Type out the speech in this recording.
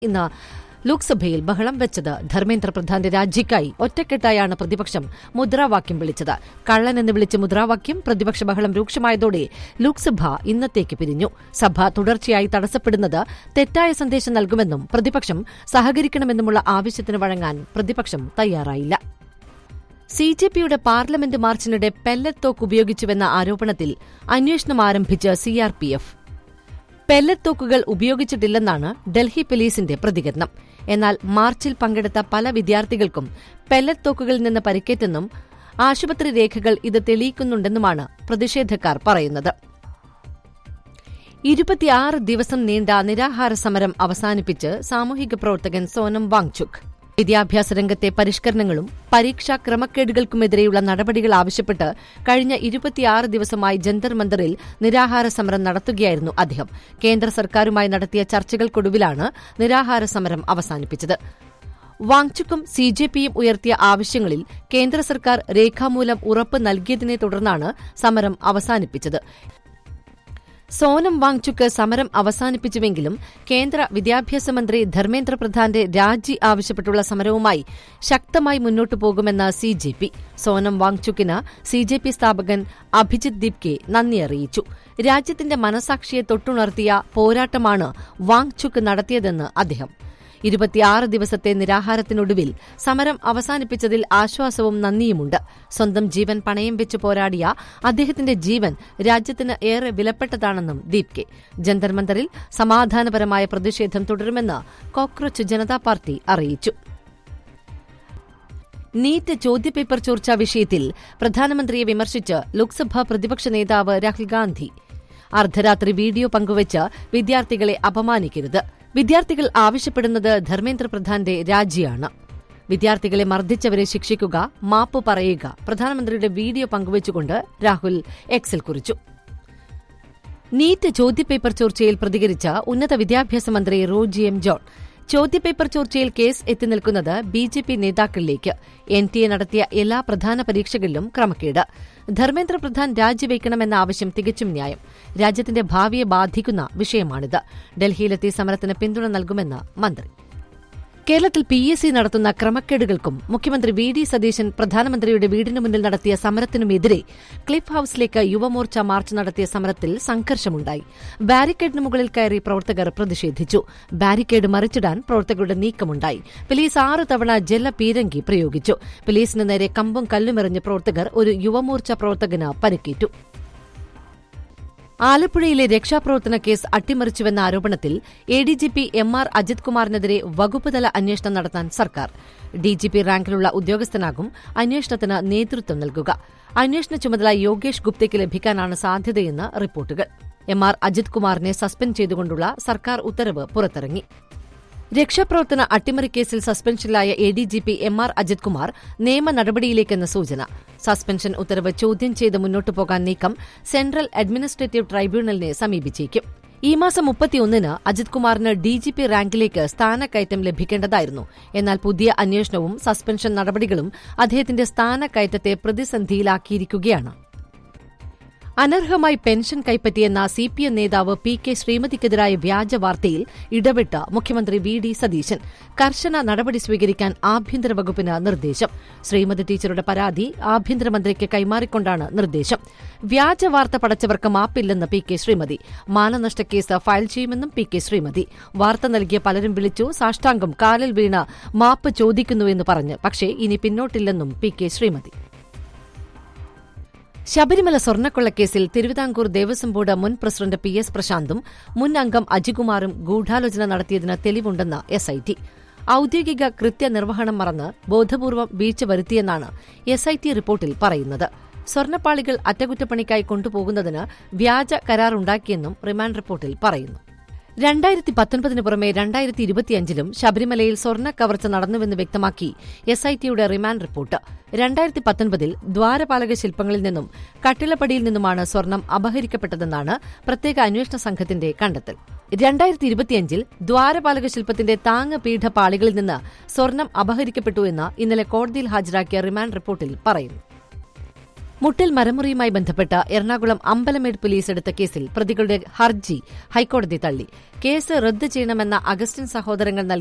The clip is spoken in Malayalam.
ഇന്ന് ലോക്സഭയിൽ ബഹളം വെച്ചത് ധർമ്മേന്ദ്ര പ്രധാന്റെ രാജിക്കായി ഒറ്റക്കെട്ടായാണ് പ്രതിപക്ഷം മുദ്രാവാക്യം വിളിച്ചത് കള്ളൻ എന്ന് വിളിച്ച മുദ്രാവാക്യം പ്രതിപക്ഷ ബഹളം രൂക്ഷമായതോടെ ലോക്സഭ ഇന്നത്തേക്ക് പിരിഞ്ഞു സഭ തുടർച്ചയായി തടസ്സപ്പെടുന്നത് തെറ്റായ സന്ദേശം നൽകുമെന്നും പ്രതിപക്ഷം സഹകരിക്കണമെന്നുമുള്ള ആവശ്യത്തിന് വഴങ്ങാൻ പ്രതിപക്ഷം തയ്യാറായില്ല സി ജെ പിയുടെ പാർലമെന്റ് മാർച്ചിനിടെ പെല്ലറ്റ് തോക്ക് ഉപയോഗിച്ചുവെന്ന ആരോപണത്തിൽ അന്വേഷണം ആരംഭിച്ച് സിആർപിഎഫ് പെല്ലറ്റ് തോക്കുകൾ ഉപയോഗിച്ചിട്ടില്ലെന്നാണ് ഡൽഹി പോലീസിന്റെ പ്രതികരണം എന്നാൽ മാർച്ചിൽ പങ്കെടുത്ത പല വിദ്യാർത്ഥികൾക്കും പെല്ലറ്റ് തോക്കുകളിൽ നിന്ന് പരിക്കേറ്റെന്നും ആശുപത്രി രേഖകൾ ഇത് തെളിയിക്കുന്നുണ്ടെന്നുമാണ് പ്രതിഷേധക്കാർ പറയുന്നത് ഇരുപത്തിയാറ് ദിവസം നീണ്ട നിരാഹാര സമരം അവസാനിപ്പിച്ച് സാമൂഹിക പ്രവർത്തകൻ സോനം വാങ്ചുക് വിദ്യാഭ്യാസ രംഗത്തെ പരിഷ്കരണങ്ങളും പരീക്ഷാ ക്രമക്കേടുകൾക്കുമെതിരെയുള്ള നടപടികൾ ആവശ്യപ്പെട്ട് കഴിഞ്ഞ ഇരുപത്തിയാറ് ദിവസമായി ജന്തർ മന്ദറിൽ നിരാഹാര സമരം നടത്തുകയായിരുന്നു അദ്ദേഹം കേന്ദ്ര സർക്കാരുമായി നടത്തിയ ചർച്ചകൾക്കൊടുവിലാണ് നിരാഹാര സമരം അവസാനിപ്പിച്ചത് വാങ്ചുക്കും സി ജെ പിയും ഉയർത്തിയ ആവശ്യങ്ങളിൽ കേന്ദ്ര സർക്കാർ രേഖാമൂലം ഉറപ്പ് നൽകിയതിനെ തുടർന്നാണ് സമരം അവസാനിപ്പിച്ചത് സോനം വാങ്ചുക്ക് സമരം അവസാനിപ്പിച്ചുവെങ്കിലും കേന്ദ്ര വിദ്യാഭ്യാസ മന്ത്രി ധർമ്മേന്ദ്ര പ്രധാന്റെ രാജി ആവശ്യപ്പെട്ടുള്ള സമരവുമായി ശക്തമായി മുന്നോട്ടു പോകുമെന്ന് സി ജെ പി സോനം വാങ്ചുക്കിന് സി ജെ പി സ്ഥാപകൻ അഭിജിത് ദീപ്കെ നന്ദി അറിയിച്ചു രാജ്യത്തിന്റെ മനസാക്ഷിയെ തൊട്ടുണർത്തിയ പോരാട്ടമാണ് വാങ്ചുക്ക് നടത്തിയതെന്ന് അദ്ദേഹം ഇരുപത്തിയാറ് ദിവസത്തെ നിരാഹാരത്തിനൊടുവിൽ സമരം അവസാനിപ്പിച്ചതിൽ ആശ്വാസവും നന്ദിയുമുണ്ട് സ്വന്തം ജീവൻ പണയം വെച്ച് പോരാടിയ അദ്ദേഹത്തിന്റെ ജീവൻ രാജ്യത്തിന് ഏറെ വിലപ്പെട്ടതാണെന്നും ദീപ്കെ ജന്തർ മന്ദറിൽ സമാധാനപരമായ പ്രതിഷേധം തുടരുമെന്ന് കോക്രോച്ച് ജനതാ പാർട്ടി അറിയിച്ചു നീറ്റ് ചോദ്യപേപ്പർ ചോർച്ചാ വിഷയത്തിൽ പ്രധാനമന്ത്രിയെ വിമർശിച്ച് ലോക്സഭാ പ്രതിപക്ഷ നേതാവ് രാഹുൽ ഗാന്ധി അർദ്ധരാത്രി വീഡിയോ പങ്കുവച്ച് വിദ്യാർത്ഥികളെ അപമാനിക്കരുത് വിദ്യാർത്ഥികൾ ആവശ്യപ്പെടുന്നത് ധർമ്മേന്ദ്ര പ്രധാന്റെ രാജിയാണ് വിദ്യാർത്ഥികളെ മർദ്ദിച്ചവരെ ശിക്ഷിക്കുക മാപ്പ് പറയുക പ്രധാനമന്ത്രിയുടെ വീഡിയോ പങ്കുവച്ചുകൊണ്ട് രാഹുൽ എക്സിൽ കുറിച്ചു നീറ്റ് ചോദ്യപേപ്പർ ചോർച്ചയിൽ പ്രതികരിച്ച ഉന്നത വിദ്യാഭ്യാസ മന്ത്രി റോജി എം ജോൺ ചോദ്യപേപ്പർ ചോർച്ചയിൽ കേസ് എത്തി നിൽക്കുന്നത് ബി ജെ പി നേതാക്കളിലേക്ക് എൻ ടി എ നടത്തിയ എല്ലാ പ്രധാന പരീക്ഷകളിലും ക്രമക്കേട് ധർമ്മേന്ദ്ര പ്രധാൻ രാജിവെക്കണമെന്ന ആവശ്യം തികച്ചും ന്യായം രാജ്യത്തിന്റെ ഭാവിയെ ബാധിക്കുന്ന വിഷയമാണിത് ഡൽഹിയിലെത്തി സമരത്തിന് പിന്തുണ നൽകുമെന്ന് മന്ത്രി കേരളത്തിൽ പി എസ് സി നടത്തുന്ന ക്രമക്കേടുകൾക്കും മുഖ്യമന്ത്രി വി ഡി സതീശൻ പ്രധാനമന്ത്രിയുടെ വീടിന് മുന്നിൽ നടത്തിയ സമരത്തിനുമെതിരെ ക്ലിഫ് ഹൌസിലേക്ക് യുവമോർച്ച മാർച്ച് നടത്തിയ സമരത്തിൽ സംഘർഷമുണ്ടായി ബാരിക്കേഡിന് മുകളിൽ കയറി പ്രവർത്തകർ പ്രതിഷേധിച്ചു ബാരിക്കേഡ് മറിച്ചിടാൻ പ്രവർത്തകരുടെ നീക്കമുണ്ടായി പോലീസ് ആറ് തവണ ജലപീരങ്കി പ്രയോഗിച്ചു പോലീസിന് നേരെ കമ്പും കല്ലുമെറിഞ്ഞ പ്രവർത്തകർ ഒരു യുവമോർച്ച പ്രവർത്തകന് പരിക്കേറ്റു ആലപ്പുഴയിലെ രക്ഷാപ്രവർത്തന കേസ് അട്ടിമറിച്ചുവെന്ന ആരോപണത്തിൽ A D G P M R Ajith കുമാറിനെതിരെ വകുപ്പുതല അന്വേഷണം നടത്താൻ സർക്കാർ ഡിജിപി റാങ്കിലുള്ള ഉദ്യോഗസ്ഥനാകും അന്വേഷണത്തിന് നേതൃത്വം നൽകുക അന്വേഷണ ചുമതല യോഗേഷ് ഗുപ്തയ്ക്ക് ലഭിക്കാനാണ് സാധ്യതയെന്ന് റിപ്പോർട്ടുകൾ എം ആർ അജിത് കുമാറിനെ സസ്പെൻഡ് ചെയ്തുകൊണ്ടുള്ള സർക്കാർ ഉത്തരവ് പുറത്തിറങ്ങി രക്ഷാപ്രവർത്തന അട്ടിമറിക്കേസിൽ സസ്പെൻഷനിലായ A D G P M R Ajith Kumar നിയമ നടപടിയിലേക്കെന്ന സൂചന സസ്പെൻഷൻ ഉത്തരവ് ചോദ്യം ചെയ്ത് മുന്നോട്ടു പോകാൻ നീക്കം സെൻട്രൽ അഡ്മിനിസ്ട്രേറ്റീവ് ട്രൈബ്യൂണലിനെ സമീപിച്ചേക്കും ഈ മാസം മുപ്പത്തിയൊന്നിന് അജിത് കുമാറിന് ഡിജിപി റാങ്കിലേക്ക് സ്ഥാനക്കയറ്റം ലഭിക്കേണ്ടതായിരുന്നു എന്നാൽ പുതിയ അന്വേഷണവും സസ്പെൻഷൻ നടപടികളും അദ്ദേഹത്തിന്റെ സ്ഥാനക്കയറ്റത്തെ പ്രതിസന്ധിയിലാക്കിയിരിക്കുകയാണ് അനർഹമായി പെൻഷൻ കൈപ്പറ്റിയെന്ന സി പി എം നേതാവ് പി കെ ശ്രീമതിക്കെതിരായ വ്യാജ വാർത്തയിൽ ഇടപെട്ട മുഖ്യമന്ത്രി വി ഡി സതീശൻ കർശന നടപടി സ്വീകരിക്കാൻ ആഭ്യന്തര വകുപ്പിന് നിർദ്ദേശം ശ്രീമതി ടീച്ചറുടെ പരാതി ആഭ്യന്തരമന്ത്രിക്ക് കൈമാറിക്കൊണ്ടാണ് നിർദ്ദേശം വ്യാജ വാർത്ത പടച്ചവർക്ക് മാപ്പില്ലെന്ന് പി കെ ശ്രീമതി മാനനഷ്ടക്കേസ് ഫയൽ ചെയ്യുമെന്നും പി കെ ശ്രീമതി വാർത്ത നൽകിയ പലരും വിളിച്ചു സാഷ്ടാംഗം കാലിൽ വീണ് മാപ്പ് ചോദിക്കുന്നുവെന്ന് പറഞ്ഞ് പക്ഷേ ഇനി പിന്നോട്ടില്ലെന്നും പി കെ ശ്രീമതി ശബരിമല സ്വർണ്ണക്കൊള്ളക്കേസിൽ തിരുവിതാംകൂർ ദേവസ്വം ബോർഡ് മുൻ പ്രസിഡന്റ് പി എസ് പ്രശാന്തും മുൻ അംഗം അജികുമാറും ഗൂഢാലോചന നടത്തിയതിന് തെളിവുണ്ടെന്ന് എസ് ഐ ടി ഔദ്യോഗിക കൃത്യനിർവഹണം മറന്ന് ബോധപൂർവം വീഴ്ച വരുത്തിയെന്നാണ് എസ് ഐ ടി റിപ്പോർട്ടിൽ പറയുന്നത് സ്വർണ്ണപ്പാളികൾ അറ്റകുറ്റപ്പണിക്കായി കൊണ്ടുപോകുന്നതിന് വ്യാജ കരാറുണ്ടാക്കിയെന്നും റിമാൻഡ് റിപ്പോർട്ടിൽ പറയുന്നു രണ്ടായിരത്തി പത്തൊൻപതിന് പുറമെ രണ്ടായിരത്തി ഇരുപത്തിയഞ്ചിലും ശബരിമലയിൽ സ്വർണ്ണ കവർച്ച നടന്നുവെന്ന് വ്യക്തമാക്കി എസ് ഐ ടിയുടെ റിമാൻഡ് റിപ്പോർട്ട് രണ്ടായിരത്തി പത്തൊൻപതിൽ ദ്വാരപാലക ശില്പങ്ങളിൽ നിന്നും കട്ടിളപ്പടിയിൽ നിന്നുമാണ് സ്വർണം അപഹരിക്കപ്പെട്ടതെന്നാണ് പ്രത്യേക അന്വേഷണ സംഘത്തിന്റെ കണ്ടെത്തൽ രണ്ടായിരത്തി ഇരുപത്തിയഞ്ചിൽ ദ്വാരപാലക ശില്പത്തിന്റെ താങ്ങ് പീഠ പാളികളിൽ നിന്ന് സ്വർണം അപഹരിക്കപ്പെട്ടു എന്ന് ഇന്നലെ കോടതിയിൽ ഹാജരാക്കിയ റിമാൻഡ് റിപ്പോർട്ടിൽ പറയുന്നു മുട്ടിൽ മരമുറിയുമായി ബന്ധപ്പെട്ട് എറണാകുളം അമ്പലമേട് പോലീസ് എടുത്ത കേസിൽ പ്രതികളുടെ ഹർജി ഹൈക്കോടതി തള്ളി കേസ് റദ്ദ് ചെയ്യണമെന്ന അഗസ്റ്റിൻ സഹോദരങ്ങൾ നൽകിയ